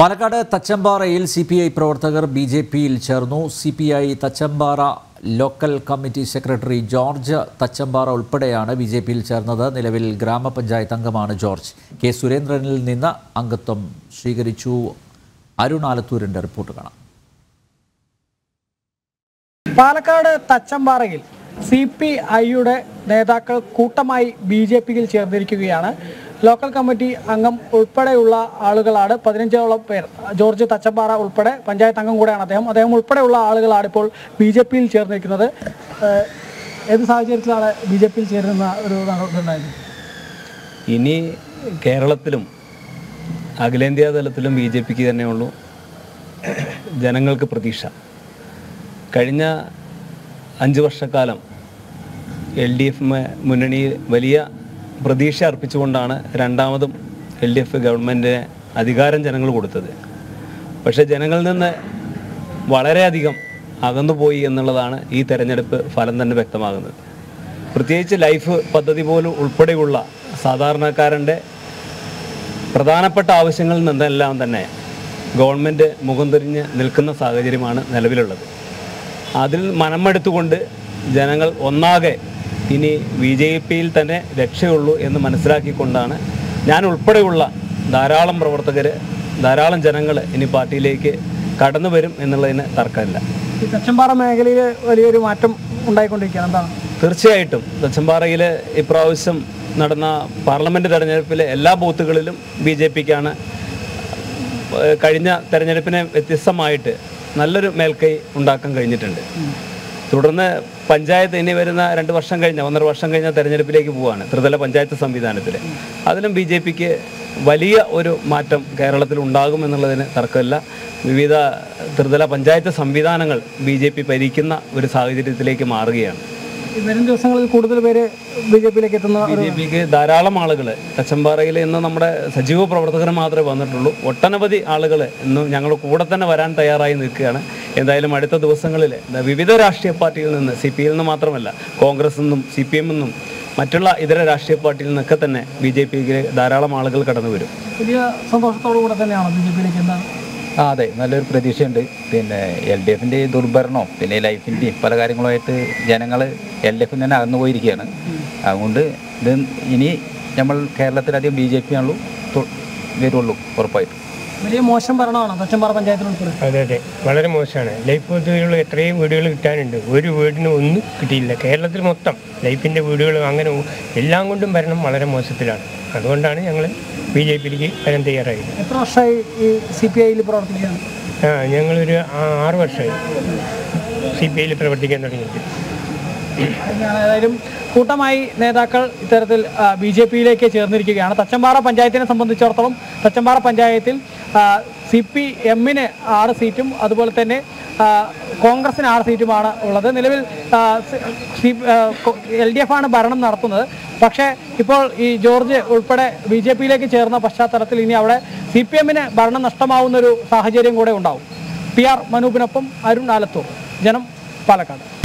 പാലക്കാട് തച്ചമ്പാറയിൽ C P I പ്രവർത്തകർ B J പിയിൽ ചേർന്നു C P I Thachampara local committee secretary George Thachampara ഉൾപ്പെടെയാണ് ബി ജെ പിയിൽ ചേർന്നത് നിലവിൽ ഗ്രാമപഞ്ചായത്ത് അംഗമാണ് ജോർജ് കെ സുരേന്ദ്രനിൽ നിന്ന് അംഗത്വം സ്വീകരിച്ചു അരുൺ ആലത്തൂരിൻ്റെ റിപ്പോർട്ട് കാണാം പാലക്കാട് തച്ചമ്പാറയിൽ സി പി ഐയുടെ നേതാക്കൾ കൂട്ടമായി ബി ജെ പിയിൽ ചേർന്നിരിക്കുകയാണ് ലോക്കൽ കമ്മിറ്റി അംഗം ഉൾപ്പെടെയുള്ള ആളുകളാണ് പതിനഞ്ചോളം പേർ ജോർജ് തച്ചമ്പാറ ഉൾപ്പെടെ പഞ്ചായത്ത് അംഗം കൂടെയാണ് അദ്ദേഹം അദ്ദേഹം ഉൾപ്പെടെയുള്ള ആളുകളാണ് ഇപ്പോൾ ബി ജെ പിയിൽ ചേർന്നിരിക്കുന്നത് ഏഹ് ഏത് സാഹചര്യത്തിലാണ് ബി ജെ പിയിൽ ചേരുന്ന ഒരു ഇതുണ്ടായത് ഇനി കേരളത്തിലും അഖിലേന്ത്യാ തലത്തിലും ബി ജെ പിക്ക് തന്നെയുള്ളൂ ജനങ്ങൾക്ക് പ്രതീക്ഷ കഴിഞ്ഞ അഞ്ച് വർഷക്കാലം എൽ ഡി എഫ് മുന്നണി വലിയ പ്രതീക്ഷ അർപ്പിച്ചുകൊണ്ടാണ് രണ്ടാമതും എൽ ഡി എഫ് ഗവൺമെൻറ്റിന് അധികാരം ജനങ്ങൾ കൊടുത്തത് പക്ഷേ ജനങ്ങളിൽ നിന്ന് വളരെയധികം അകന്നുപോയി എന്നുള്ളതാണ് ഈ തെരഞ്ഞെടുപ്പ് ഫലം തന്നെ വ്യക്തമാകുന്നത് പ്രത്യേകിച്ച് ലൈഫ് പദ്ധതി പോലും ഉൾപ്പെടെയുള്ള സാധാരണക്കാരൻ്റെ പ്രധാനപ്പെട്ട ആവശ്യങ്ങളിൽ നിന്നെല്ലാം തന്നെ ഗവൺമെൻറ് മുഖം തിരിഞ്ഞ് നിൽക്കുന്ന സാഹചര്യമാണ് നിലവിലുള്ളത് അതിൽ മനമെടുത്തുകൊണ്ട് ജനങ്ങൾ ഒന്നാകെ ഇനി ബി ജെ പിയിൽ തന്നെ രക്ഷയുള്ളൂ എന്ന് മനസ്സിലാക്കിക്കൊണ്ടാണ് ഞാൻ ഉൾപ്പെടെയുള്ള ധാരാളം പ്രവർത്തകർ ധാരാളം ജനങ്ങൾ ഇനി പാർട്ടിയിലേക്ക് കടന്നു വരും എന്നുള്ളതിന് തർക്കമില്ല ഈ തച്ചമ്പാറ മേഖലയിൽ വലിയൊരു മാറ്റം ഉണ്ടായിക്കൊണ്ടിരിക്കുകയാണ് എന്താണ് തീർച്ചയായിട്ടും തച്ചമ്പാറയിൽ ഇപ്രാവശ്യം നടന്ന പാർലമെൻറ്റ് തെരഞ്ഞെടുപ്പിലെ എല്ലാ ബൂത്തുകളിലും ബി ജെ പിക്കാണ് കഴിഞ്ഞ തെരഞ്ഞെടുപ്പിനെ വ്യത്യസ്തമായിട്ട് നല്ലൊരു മേൽക്കൈ ഉണ്ടാക്കാൻ കഴിഞ്ഞിട്ടുണ്ട് തുടർന്ന് പഞ്ചായത്ത് ഇനി വരുന്ന രണ്ട് വർഷം കഴിഞ്ഞ ഒന്നര വർഷം കഴിഞ്ഞ തെരഞ്ഞെടുപ്പിലേക്ക് പോവുകയാണ് ത്രിതല പഞ്ചായത്ത് സംവിധാനത്തിൽ അതിലും ബി ജെ പിക്ക് വലിയ ഒരു മാറ്റം കേരളത്തിൽ ഉണ്ടാകും എന്നുള്ളതിന് തർക്കമില്ല വിവിധ ത്രിതല പഞ്ചായത്ത് സംവിധാനങ്ങൾ ബി ജെ പി ഭരിക്കുന്ന ഒരു സാഹചര്യത്തിലേക്ക് മാറുകയാണ് ഈ വരും ദിവസങ്ങളിൽ കൂടുതൽ പേര് ബി ജെ പിയിലേക്ക് എത്തുന്ന ബി ജെ പിക്ക് ധാരാളം ആളുകൾ തച്ചമ്പാറയിൽ ഇന്ന് നമ്മുടെ സജീവ പ്രവർത്തകർ മാത്രമേ വന്നിട്ടുള്ളൂ ഒട്ടനവധി ആളുകൾ ഇന്നും ഞങ്ങൾ കൂടെ തന്നെ വരാൻ തയ്യാറായി നിൽക്കുകയാണ് എന്തായാലും അടുത്ത ദിവസങ്ങളിൽ ദാ വിവിധ രാഷ്ട്രീയ പാർട്ടിയിൽ നിന്ന് സി പി ഐയിൽ നിന്ന് മാത്രമല്ല കോൺഗ്രസ് നിന്നും സി പി എമ്മിൽ നിന്നും മറ്റുള്ള ഇതര രാഷ്ട്രീയ പാർട്ടിയിൽ നിന്നൊക്കെ തന്നെ ബി ജെ പിക്ക് ധാരാളം ആളുകൾ കടന്നു വരും വലിയ സന്തോഷത്തോടു കൂടെ തന്നെയാണ് ബി ജെ പിയിലേക്ക് എന്താണ് ആ അതെ നല്ലൊരു പ്രതീക്ഷയുണ്ട് പിന്നെ എൽ ഡി എഫിൻ്റെ ദുർഭരണവും പിന്നെ ലൈഫിൻ്റെയും പല കാര്യങ്ങളുമായിട്ട് ജനങ്ങൾ എൽ ഡി എഫിൽ തന്നെ അകന്നു പോയിരിക്കുകയാണ് അതുകൊണ്ട് ഇത് ഇനി നമ്മൾ കേരളത്തിലധികം ബി ജെ പി ആണല്ലോ തു- വരുള്ളൂ ഉറപ്പായിട്ടും വലിയ മോശം ഭരണമാണ് തച്ചമ്പാറ പഞ്ചായത്തിൽ ഉൾപ്പെടെ അതെ അതെ വളരെ മോശമാണ് ലൈഫ് പദ്ധതികൾ എത്രയും വീടുകൾ കിട്ടാനുണ്ട് ഒരു വീടിന് ഒന്നും കിട്ടിയില്ല കേരളത്തിൽ മൊത്തം ലൈഫിൻ്റെ വീടുകൾ അങ്ങനെ ഒ- എല്ലാം കൊണ്ടും ഭരണം വളരെ മോശത്തിലാണ് അതുകൊണ്ടാണ് ഞങ്ങൾ ബി ജെ പിയിലേക്ക് വരാൻ തയ്യാറായത് എത്ര വർഷമായി ഈ സി പി ഐയിൽ പ്രവർത്തിക്കുകയാണ് ആ ഞങ്ങളൊരു ആ- ആറ് വർഷമായി സി പി ഐയിൽ പ്രവർത്തിക്കാൻ തുടങ്ങിയിട്ട് അങ്ങനെയാണ് ഏതായാലും കൂട്ടമായി നേതാക്കൾ ഇത്തരത്തിൽ ബി ജെ പിയിലേക്ക് ചേർന്നിരിക്കുകയാണ് തച്ചമ്പാറ പഞ്ചായത്തിനെ സംബന്ധിച്ചിടത്തോളം തച്ചമ്പാറ പഞ്ചായത്തിൽ സി പി എമ്മിന് ആറ് സീറ്റും അതുപോലെ തന്നെ ആ, കോൺഗ്രസിന് ആറ് സീറ്റുമാണ് ഉള്ളത് നിലവിൽ എൽ ഡി എഫ് ആണ് ഭരണം നടത്തുന്നത് പക്ഷേ ഇപ്പോൾ ഈ ജോർജ് ഉൾപ്പെടെ ബി ജെ പിയിലേക്ക് ചേർന്ന പശ്ചാത്തലത്തിൽ ഇനി അവിടെ സി പി എമ്മിന് ഭരണം നഷ്ടമാവുന്ന ഒരു സാഹചര്യം കൂടെ ഉണ്ടാവും പി ആർ മനൂപിനൊപ്പം അരുൺ ആലത്തൂർ ജനം പാലക്കാട്